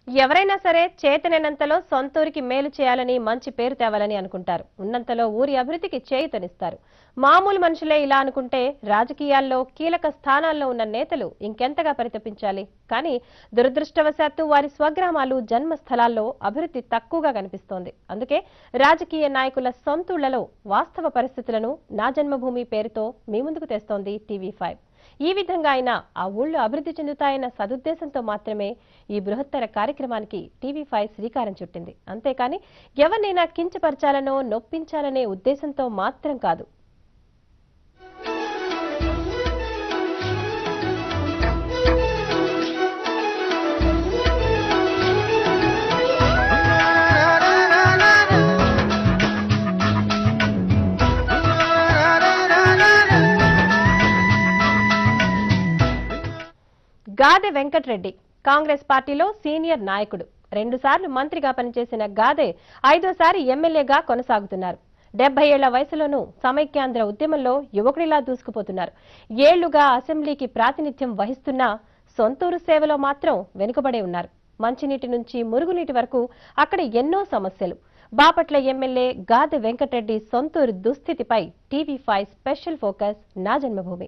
ఎవరైనా సరే చేతనైనంతలో సొంతూరికి మేలు చేయాలని మంచి పేరు తేవాలని అనుకుంటారు ఉన్నంతలో ఊరి అభివృద్ధికి చేయుతనిస్తారు మామూలు మనుషులే ఇలా అనుకుంటే రాజకీయాల్లో కీలక స్థానాల్లో ఉన్న నేతలు ఇంకెంతగా పరితపించాలి కానీ దురదృష్టవశాత్తు వారి స్వగ్రామాలు జన్మస్థలాల్లో అభివృద్ధి తక్కువగా కనిపిస్తోంది అందుకే రాజకీయ నాయకుల సొంతూళ్లలో వాస్తవ పరిస్థితులను నా జన్మభూమి పేరుతో మీ ముందుకు తెస్తోంది టీవీ ఫైవ్ ఈ విధంగా అయినా ఆ ఊళ్ళో అభివృద్ధి చెందుతాయన్న సదుద్దేశంతో మాత్రమే ఈ బృహత్తర కార్యక్రమానికి టీవీ ఫైవ్ శ్రీకారం చుట్టింది అంతేకాని ఎవరినైనా కించపరచాలనో నొప్పించాలనే ఉద్దేశంతో మాత్రం కాదు గాదె వెంకట్రెడ్డి కాంగ్రెస్ పార్టీలో సీనియర్ నాయకుడు రెండుసార్లు మంత్రిగా పనిచేసిన గాదె ఐదోసారి ఎమ్మెల్యేగా కొనసాగుతున్నారు డెబ్బై ఏళ్ల వయసులోనూ సమైక్యాంధ్ర ఉద్యమంలో యువకుడిలా దూసుకుపోతున్నారు ఏళ్లుగా అసెంబ్లీకి ప్రాతినిధ్యం వహిస్తున్నా సొంతూరు సేవలో మాత్రం వెనుకబడే ఉన్నారు మంచినీటి నుంచి మురుగునీటి వరకు అక్కడ ఎన్నో సమస్యలు బాపట్ల ఎమ్మెల్యే గాదె వెంకటరెడ్డి సొంతూరు దుస్థితిపై టీవీ ఫైవ్ స్పెషల్ ఫోకస్ నా జన్మభూమి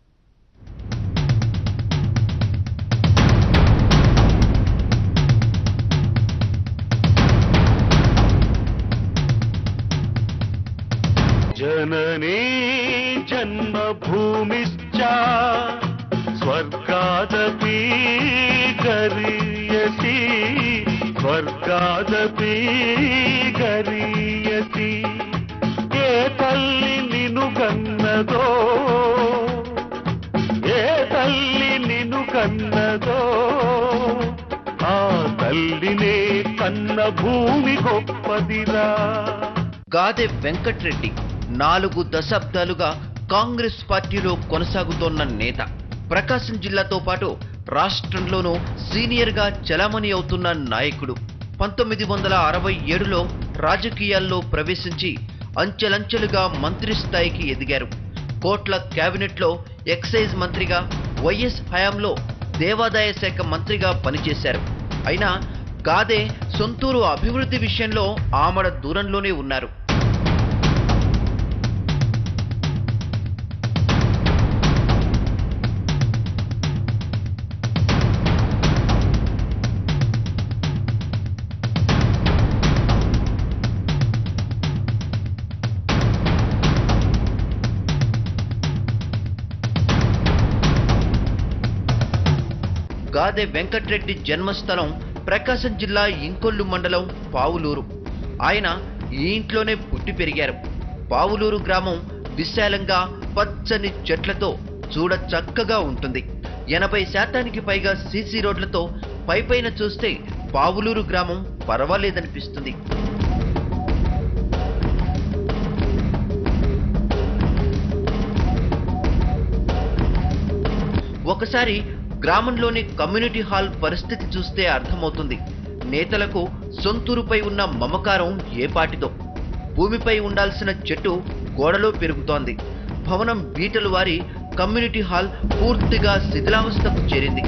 जननी जन्मभूमिश्च स्वर्गादपि गरीयसी స్వర్గాదపి గరీయసి ఏ తల్లి నిను కన్నదో ఏ తల్లి నిను కన్నదో ఆ తల్లినే కన్న భూమి గొప్పదిరా గాదె వెంకట్రెడ్డి నాలుగు దశాబ్దాలుగా కాంగ్రెస్ పార్టీలో కొనసాగుతోన్న నేత ప్రకాశం జిల్లాతో పాటు రాష్ట్రంలోనూ సీనియర్ గా చలామణి అవుతున్న నాయకుడు పంతొమ్మిది వందల అరవై ఏడులో రాజకీయాల్లో ప్రవేశించి అంచెలంచెలుగా మంత్రి స్థాయికి ఎదిగారు కోట్ల కేబినెట్లో ఎక్సైజ్ మంత్రిగా వైఎస్ హయాంలో దేవాదాయ శాఖ మంత్రిగా పనిచేశారు అయినా గాదే సొంతూరు అభివృద్ధి విషయంలో ఆమడ దూరంలోనే ఉన్నారు గాదె వెంకట్రెడ్డి జన్మస్థలం ప్రకాశం జిల్లా ఇంకొల్లు మండలం పావులూరు ఆయన ఈ ఇంట్లోనే పుట్టి పెరిగారు పావులూరు గ్రామం విశాలంగా పచ్చని చెట్లతో చూడ చక్కగా ఉంటుంది ఎనభై శాతానికి పైగా సీసీ రోడ్లతో పైపైన చూస్తే పావులూరు గ్రామం పర్వాలేదనిపిస్తుంది ఒకసారి గ్రామంలోని కమ్యూనిటీ హాల్ పరిస్థితి చూస్తే అర్థమవుతుంది నేతలకు సొంతూరుపై ఉన్న మమకారం ఏ పాటిదో భూమిపై ఉండాల్సిన చెట్టు గోడలో పెరుగుతోంది భవనం బీటలు వారి కమ్యూనిటీ హాల్ పూర్తిగా శిథిలావస్థకు చేరింది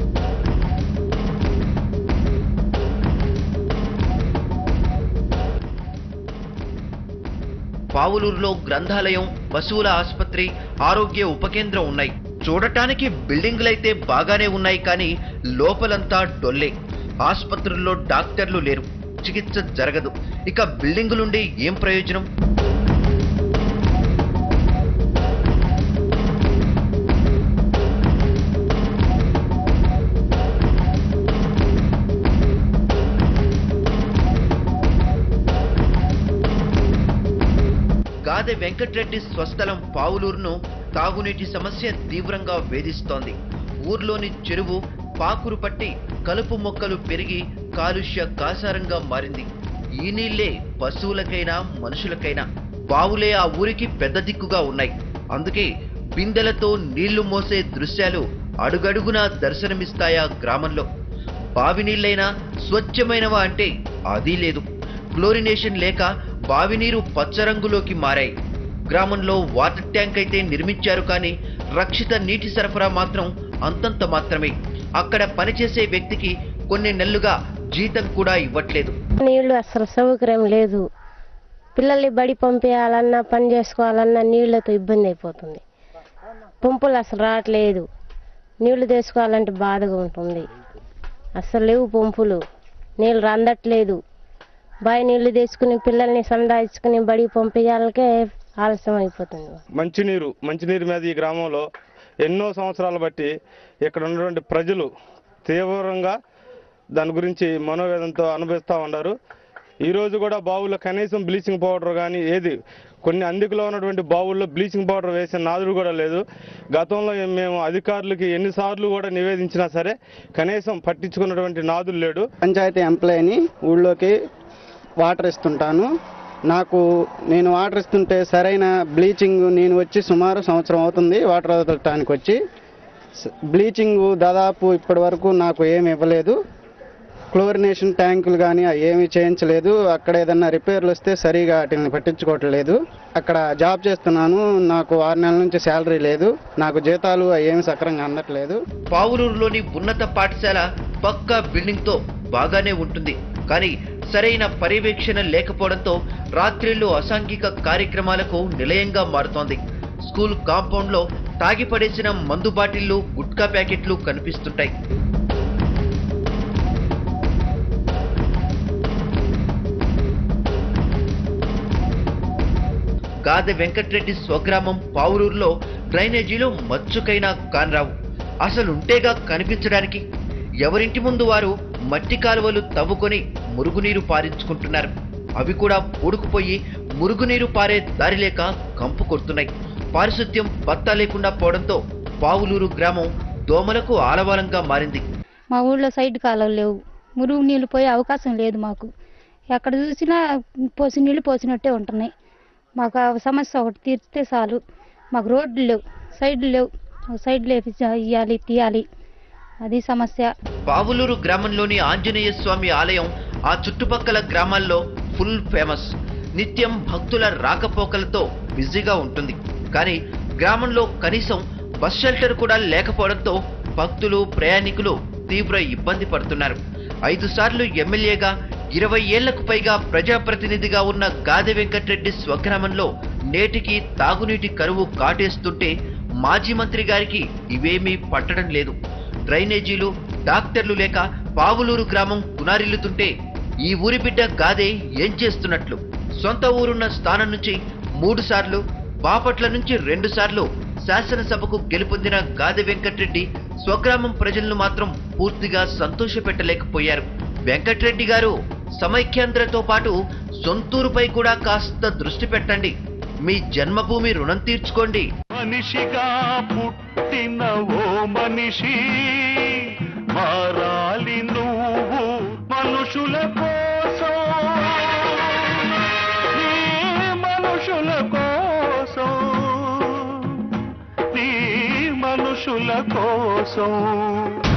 పావులూరులో గ్రంథాలయం పశువుల ఆసుపత్రి ఆరోగ్య ఉపకేంద్రం ఉన్నాయి చూడటానికి బిల్డింగులైతే బాగానే ఉన్నాయి కానీ లోపలంతా డొల్లే ఆసుపత్రుల్లో డాక్టర్లు లేరు చికిత్స జరగదు ఇక బిల్డింగులుండి ఏం ప్రయోజనం గాదె వెంకట్రెడ్డి స్వస్థలం పావులూరును తాగునీటి సమస్య తీవ్రంగా వేధిస్తోంది ఊర్లోని చెరువు పాకురు పట్టి కలుపు మొక్కలు పెరిగి కాలుష్య కాసారంగా మారింది ఈ నీళ్లే పశువులకైనా మనుషులకైనా బావులే ఆ ఊరికి పెద్ద దిక్కుగా ఉన్నాయి అందుకే బిందెలతో నీళ్లు మోసే దృశ్యాలు అడుగడుగునా దర్శనమిస్తాయా గ్రామంలో బావి నీళ్ళైనా స్వచ్ఛమైనవా అంటే అది లేదు క్లోరినేషన్ లేక బావి నీరు పచ్చరంగులోకి మారాయి గ్రామంలో వాటర్ ట్యాంక్ అయితే నిర్మించారు కానీ రక్షిత నీటి సరఫరా మాత్రం అంతంత మాత్రమే అక్కడ పనిచేసే వ్యక్తికి కొన్ని నెలలుగా జీతం కూడా ఇవ్వట్లేదు నీళ్లు అసలు సౌకర్యం లేదు పిల్లల్ని బడి పంపించాలన్నా పని చేసుకోవాలన్నా నీళ్లతో ఇబ్బంది అయిపోతుంది పంపులు అసలు రావట్లేదు నీళ్లు తెచ్చుకోవాలంటే బాధగా ఉంటుంది అసలు లేవు పంపులు నీళ్ళు అందట్లేదు బావి నీళ్లు తెచ్చుకుని పిల్లల్ని సందాయించుకుని బడి పంపించాలకే ఆలస్యం అయిపోతుంది మంచినీరు మంచినీరు మీద ఈ గ్రామంలో ఎన్నో సంవత్సరాలు బట్టి ఇక్కడ ఉన్నటువంటి ప్రజలు తీవ్రంగా దాని గురించి మనోవేదంతో అనుభవిస్తూ ఉన్నారు ఈ రోజు కూడా బావుల్లో కనీసం బ్లీచింగ్ పౌడర్ కానీ ఏది కొన్ని అందుకులో ఉన్నటువంటి బావుల్లో బ్లీచింగ్ పౌడర్ వేసిన నాదుడు కూడా లేదు గతంలో ఏ- మేము అధికారులకి ఎన్నిసార్లు కూడా నివేదించినా సరే కనీసం పట్టించుకున్నటువంటి నాదులు లేడు పంచాయతీ ఎంప్లాయీని ఊళ్ళోకి వాటర్ ఇస్తుంటాను నాకు నేను వాటర్ ఇస్తుంటే సరైన బ్లీచింగ్ నేను వచ్చి సుమారు సంవత్సరం అవుతుంది వాటర్ వదలటానికి వచ్చి స- బ్లీచింగ్ దాదాపు ఇప్పటి వరకు నాకు ఏమి ఇవ్వలేదు క్లోరినేషన్ ట్యాంకులు కానీ ఏమీ చేయించలేదు అక్కడ ఏదన్నా రిపేర్లు వస్తే సరిగా వాటిని పట్టించుకోవట్లేదు అక్కడ జాబ్ చేస్తున్నాను నాకు ఆరు నెలల నుంచి శాలరీ లేదు నాకు జీతాలు ఏమి సక్రంగా అందట్లేదు పావులూరులోని ఉన్నత పాఠశాల పక్కా బిల్డింగ్ తో బాగానే ఉంటుంది కానీ సరైన పర్యవేక్షణ లేకపోవడంతో రాత్రిళ్లు అసాంఘిక కార్యక్రమాలకు నిలయంగా మారుతోంది స్కూల్ కాంపౌండ్ లో తాగిపడేసిన మందు బాటిళ్లు గుట్కా ప్యాకెట్లు కనిపిస్తుంటాయి గాదె వెంకట్రెడ్డి స్వగ్రామం పావులూరులో డ్రైనేజీలు మచ్చుకైనా కానరావు అసలుంటేగా కనిపించడానికి ఎవరింటి ముందు వారు మట్టి కాలువలు తవ్వుకొని మురుగునీరు పారించుకుంటున్నారు అవి కూడా పూడుకుపోయి మురుగునీరు పారే దారి లేక కంపు కొడుతున్నాయి పారిశుద్ధ్యం పత్తా లేకుండా పోవడంతో పావులూరు గ్రామం దోమలకు ఆలవాలంగా మారింది మా ఊళ్ళో సైడ్ కాలువలు లేవు మురుగు నీళ్ళు పోయే అవకాశం లేదు మాకు ఎక్కడ చూసినా పోసి నీళ్ళు పోసినట్టే ఉంటున్నాయి మాకు ఆ సమస్య ఒకటి తీర్చితే చాలు మాకు రోడ్లు లేవు సైడ్లు లేవు సైడ్ లేపి ఇవ్వాలి తీయాలి అది సమస్య పావులూరు గ్రామంలోని ఆంజనేయ స్వామి ఆలయం ఆ చుట్టుపక్కల గ్రామాల్లో ఫుల్ ఫేమస్ నిత్యం భక్తుల రాకపోకలతో బిజీగా ఉంటుంది కానీ గ్రామంలో కనీసం బస్ షెల్టర్ కూడా లేకపోవడంతో భక్తులు ప్రయాణికులు తీవ్ర ఇబ్బంది పడుతున్నారు ఐదు సార్లు ఎమ్మెల్యేగా ఇరవై ఏళ్లకు పైగా ప్రజాప్రతినిధిగా ఉన్న గాదె వెంకటరెడ్డి స్వగ్రామంలో నేటికి తాగునీటి కరువు కాటేస్తుంటే మాజీ మంత్రి గారికి ఇవేమీ పట్టడం లేదు డ్రైనేజీలు డాక్టర్లు లేక పావులూరు గ్రామం కునారిల్లుతుంటే ఈ ఊరి బిడ్డ గాదే ఏం చేస్తున్నట్లు సొంత ఊరున్న స్థానం నుంచి మూడు సార్లు బాపట్ల నుంచి రెండు సార్లు శాసనసభకు గెలుపొందిన గాదె వెంకట్రెడ్డి స్వగ్రామం ప్రజలను మాత్రం పూర్తిగా సంతోషపెట్టలేకపోయారు వెంకట్రెడ్డి గారు సమైక్యాంధ్రతో పాటు సొంతూరుపై కూడా కాస్త దృష్టి పెట్టండి మీ జన్మభూమి రుణం తీర్చుకోండి మనిషిగా పుట్టిన ఓ మనిషి మారాలి నువ్వు మనుషుల కోసం నీ మనుషుల కోసం నీ మనుషుల కోసం